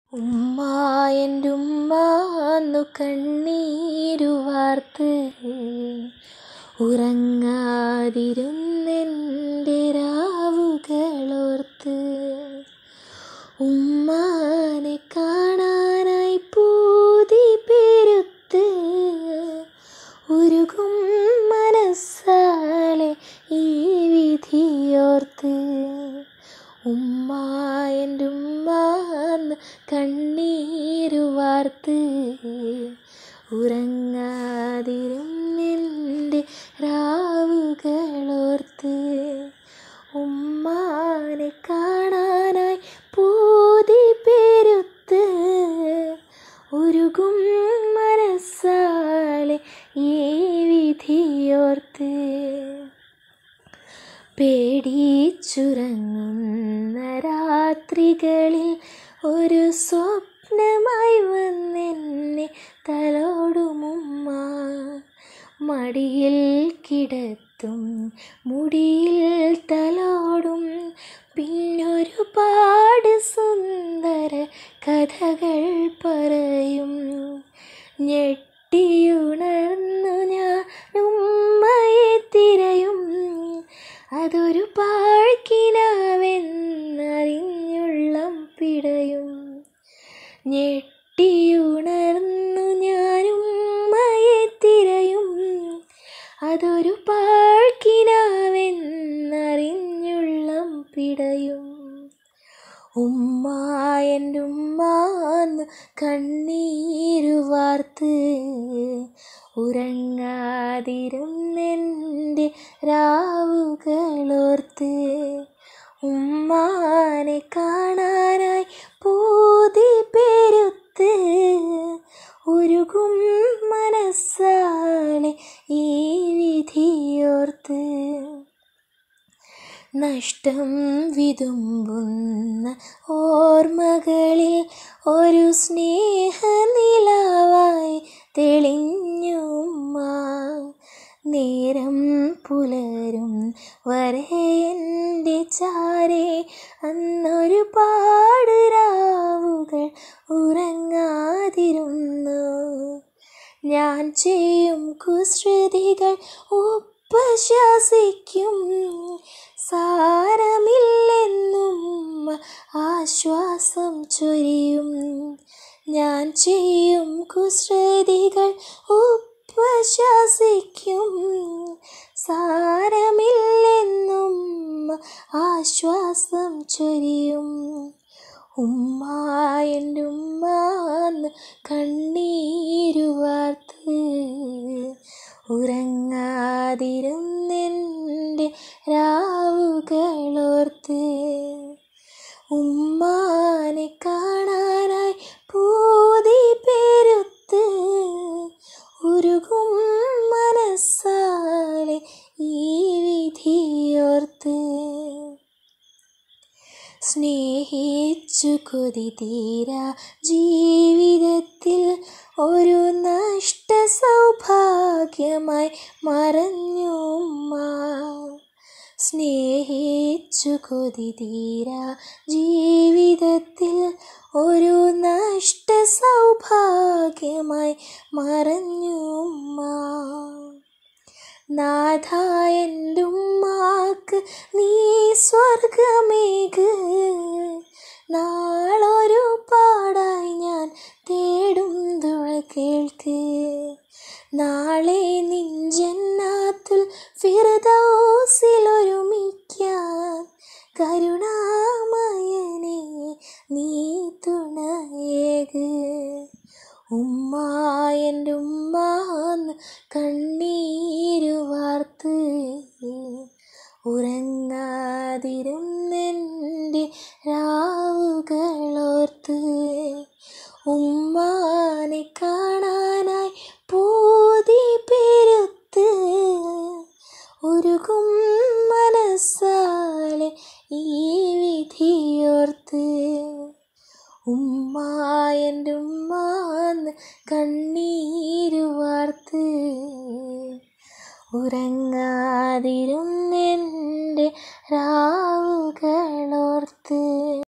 ഉമ്മ എൻ്റെ ഉമ്മാന്നു കണ്ണീരു വാർത്ത് ഉറങ്ങാതിരുന്നെൻ്റെ രാവുകളോർത്ത് ഉമ്മാനെ കാണാനായി പൂതി പെരുത്ത് ഉരുകും മനസ്സാലെ ഈ വിധിയോർത്ത് ഉമ്മ എൻ്റെ ഉമ്മാന്ന് കണ്ണീരു വാർത്ത് ഉറങ്ങാതിരുന്നെൻ്റെ രാവുകളോർത്ത് ഉമ്മാനെ കാണാനായി പൂതി പെരുത്ത് ഉരുകും മനസ്സാലെ ഈ വിധിയോർത്ത് പേടിച്ചുറങ്ങുന്ന രാത്രികളിൽ ഒരു സ്വപ്നമായി വന്നെന്നെ തലോടുമുമ്മ മടിയിൽ കിടത്തും മുടിയിൽ തലോടും പിന്നൊരുപാട് സുന്ദര കഥകൾ പറയും ഞെട്ടിയുണർന്നു ഞാൻ ഉമ്മയെ തിരയും അതൊരു പാഴ്ക്കിനാവെന്നറിഞ്ഞുള്ളം പിടയും ഞെട്ടിയുണർന്നു ഞാനും ഉമ്മയെ തിരയും അതൊരു പാഴ്ക്കിനാവെന്നറിഞ്ഞുള്ളം പിടയും ഉമ്മ എൻ്റെ ഉമ്മാന്ന് കണ്ണീരു വാർത്ത് ഉറങ്ങാതിരുന്നെൻ്റെ രാവുകളോർത്ത് ഉമ്മാനെ കാണാനായി പൂതി പെരുത്ത് ഉരുകും മനസ്സാലെ ഈ വിധിയോർത്ത് നഷ്ടം വിതുമ്പുന്ന ഓർമ്മകളിൽ ഒരു സ്നേഹനിലാവായി തെളിഞ്ഞുമ്മ നേരം പുലരും വരെ എൻ്റെ ചാരെ അന്നൊരു പാട് രാവുകൾ ഉറങ്ങാതിരുന്നു ഞാൻ ചെയ്യും കുസൃതികൾ ഉപശ്വസിക്കും സാരമില്ലെന്നും ആശ്വാസം ചൊരിയും ഞാൻ ചെയ്യും കുസൃതികൾ ഉപശ്വസിക്കും സാരമില്ലെന്നും ആശ്വാസം ചൊരിയും ഉമ്മ എൻ്റെ ഉമ്മാന്ന് കണ്ണീരു വാർത്ത് ഉറങ്ങാതിരുന്നെൻ്റെ രാവുകളോർത്ത് ഉമ്മാനെ കാണാനായി പൂതി പെരുത്ത് ഉരുകും മനസ്സാലെ ഈ വിധിയോർത്ത് സ്നേഹിച്ചു കൊതി തീരാ ജീവിതത്തിൽ ഒരു നഷ്ട സൗഭാഗ്യമായി മറഞ്ഞു ഉമ്മ സ്നേഹിച്ചു കൊതി തീരാ ജീവിതത്തിൽ ഒരു നഷ്ട സൗഭാഗ്യമായി മറഞ്ഞു ഉമ്മ നാഥ എൻ്റെ ഉമ്മാക്ക് നീ സ്വർഗമേക് നാളൊരു പാടായി ഞാൻ തേടും തുഴ കേൾക്ക് നാളെ നിഞ്ചന്നാത്തുൽ ഫിറദൗസിലൊരുമിക്കാൻ കരുണാമയനെ നീ തുണയേക് ഉമ്മ എൻ്റെ ഉമ്മാന്ന് കണ്ണീരു വാർത്ത് ഉറങ്ങാതിരുന്നെൻ്റെ രാവുകളോർത്ത് ഉമ്മാനെ കാണാനായി പൂതി പെരുത്ത് ഉരുകും മനസ്സാലെ ഈ വിധിയോർത്ത് ഉമ്മ എൻ്റെ ഉമ്മാന്ന് കണ്ണീരു വാർത്ത് ഉറങ്ങാതിരുന്നെൻ്റെ രാവുകളോർത്ത്